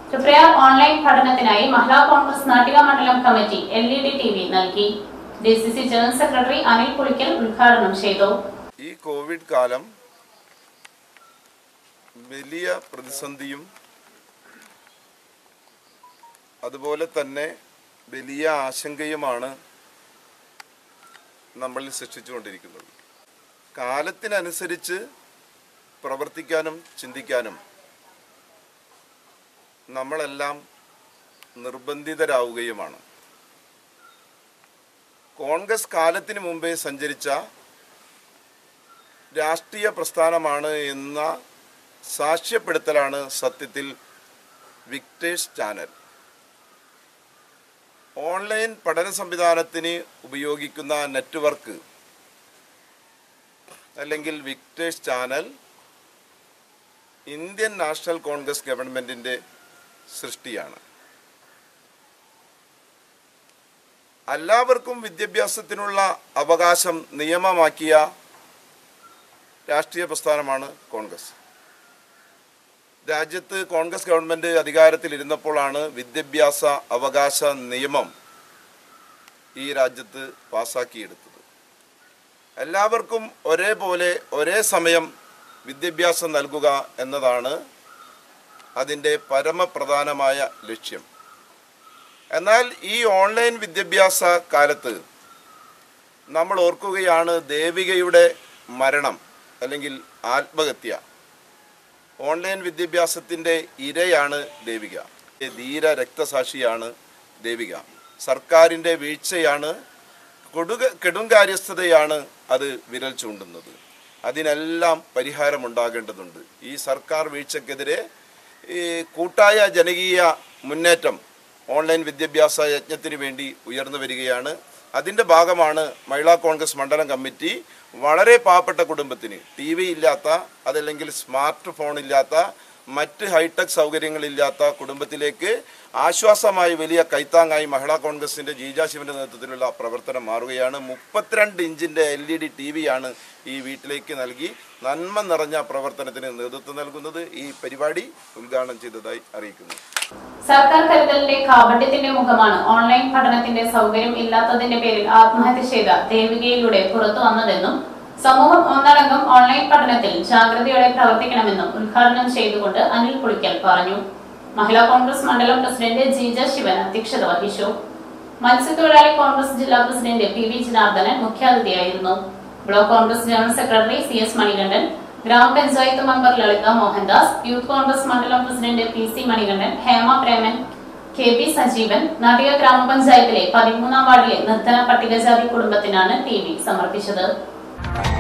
Triprayar online പഠനത്തിനായി മഹിളാ കോൺഗ്രസ് നാട്ടിക മണ്ഡലം committee L E D T V നൽകി D C C general secretary Anil Pulikkal ഉദ്ഘാടനം ചെയ്തു ഈ കോവിഡ് കാലം വലിയ പ്രതിസന്ധിയും അതുപോലെ തന്നെ വലിയ ആശങ്കയുമാണ് നമ്മളിൽ സൃഷ്ടിച്ചുകൊണ്ടിരിക്കുന്നത് കാലത്തിനനുസരിച്ച് പ്രവർത്തിക്കാനും ചിന്തിക്കാനും നമ്മളെല്ലാം നിർബന്ധിതരാവുകയുമാണ് കോൺഗ്രസ് കാലത്തിന് മുമ്പേ സഞ്ചരിച്ച രാഷ്ട്രീയ പ്രസ്ഥാനമാണ് എന്ന സാക്ഷ്യപ്പെടുത്തലാണ് സത്യത്തിൽ വിക്ടേഴ്സ് ചാനൽ ഓൺലൈൻ പഠന സംവിധാനത്തിന് ഉപയോഗിക്കുന്ന നെറ്റ്വർക്ക് അല്ലെങ്കിൽ വിക്ടേഴ്സ് ചാനൽ ഇന്ത്യൻ നാഷണൽ കോൺഗ്രസ് ഗവൺമെൻറ്റിൻ്റെ സൃഷ്ടിയാണ് എല്ലാവർക്കും വിദ്യാഭ്യാസത്തിനുള്ള അവകാശം നിയമമാക്കിയ രാഷ്ട്രീയ പ്രസ്ഥാനമാണ് കോൺഗ്രസ് രാജ്യത്ത് കോൺഗ്രസ് ഗവൺമെൻറ് അധികാരത്തിലിരുന്നപ്പോഴാണ് വിദ്യാഭ്യാസ അവകാശ നിയമം ഈ രാജ്യത്ത് പാസാക്കിയെടുത്തത് എല്ലാവർക്കും ഒരേപോലെ ഒരേ സമയം വിദ്യാഭ്യാസം നൽകുക എന്നതാണ് അതിൻ്റെ പരമപ്രധാനമായ ലക്ഷ്യം എന്നാൽ ഈ ഓൺലൈൻ വിദ്യാഭ്യാസ കാലത്ത് നമ്മൾ ഓർക്കുകയാണ് ദേവികയുടെ മരണം അല്ലെങ്കിൽ ആത്മഹത്യ ഓൺലൈൻ വിദ്യാഭ്യാസത്തിൻ്റെ ഇരയാണ് ദേവിക ധീര രക്തസാക്ഷിയാണ് ദേവിക സർക്കാരിൻ്റെ വീഴ്ചയാണ് കൊടുക കെടുങ്കാര്യസ്ഥതയാണ് അത് വിരൽ ചൂണ്ടുന്നത് അതിനെല്ലാം പരിഹാരമുണ്ടാകേണ്ടതുണ്ട് ഈ സർക്കാർ വീഴ്ചക്കെതിരെ ഈ കൂട്ടായ ജനകീയ മുന്നേറ്റം ഓൺലൈൻ വിദ്യാഭ്യാസ യജ്ഞത്തിന് വേണ്ടി ഉയർന്നു വരികയാണ് അതിൻ്റെ ഭാഗമാണ് മഹിളാ കോൺഗ്രസ് മണ്ഡലം കമ്മിറ്റി വളരെ പാവപ്പെട്ട കുടുംബത്തിന് ടി വി ഇല്ലാത്ത അതല്ലെങ്കിൽ സ്മാർട്ട് ഫോൺ ഇല്ലാത്ത മറ്റ് ഹൈടെക് സൗകര്യങ്ങളില്ലാത്ത കുടുംബത്തിലേക്ക് ആശ്വാസമായി വലിയ കൈത്താങ്ങായി മഹിളാ കോൺഗ്രസിൻ്റെ ജീജ ശിവന്റെ നേതൃത്വത്തിലുള്ള പ്രവർത്തനം മാറുകയാണ് മുപ്പത്തിരണ്ട് ഇഞ്ചിൻ്റെ എൽ ഇ ഡി ടി വിയാണ് ഈ വീട്ടിലേക്ക് നൽകി നന്മ നിറഞ്ഞ പ്രവർത്തനത്തിന് നേതൃത്വം നൽകുന്നത് ഈ പരിപാടി ഉദ്ഘാടനം ചെയ്തതായി അറിയിക്കുന്നു സർക്കാർ കരുതലിന്റെ കാപട്യത്തിന്റെ മുഖമാണ് ഓൺലൈൻ പഠനത്തിന്റെ സൗകര്യം ഇല്ലാത്തതിന്റെ പേരിൽ ആത്മഹത്യ ചെയ്ത ദേവികയിലൂടെ പുറത്തു വന്നതെന്നും സമൂഹം ഒന്നടങ്കം ഓൺലൈൻ പഠനത്തിൽ ജാഗ്രതയോടെ പ്രവർത്തിക്കണമെന്നും ഉദ്ഘാടനം ചെയ്തുകൊണ്ട് അനിൽ പുളിക്കൽ പറഞ്ഞു മഹിളാ കോൺഗ്രസ് മണ്ഡലം പ്രസിഡന്റ് ജീജ ശിവൻ അധ്യക്ഷത വഹിച്ചു മത്സ്യത്തൊഴിലാളി കോൺഗ്രസ് ജില്ലാ പ്രസിഡന്റ് പി വി ജനാർദ്ദനൻ മുഖ്യാതിഥിയായിരുന്നു block Congress general secretary C S Manikandan grama panchayat member Lalitha Mohandas youth Congress മണ്ഡലം president P C Manikandan Hema Preman K P Sajeevan Nattika ഗ്രാമപഞ്ചായത്തിലെ പതിമൂന്നാം വാർഡിലെ നിർധന പട്ടികജാതി കുടുംബത്തിനാണ് ടി വി സമർപ്പിച്ചത്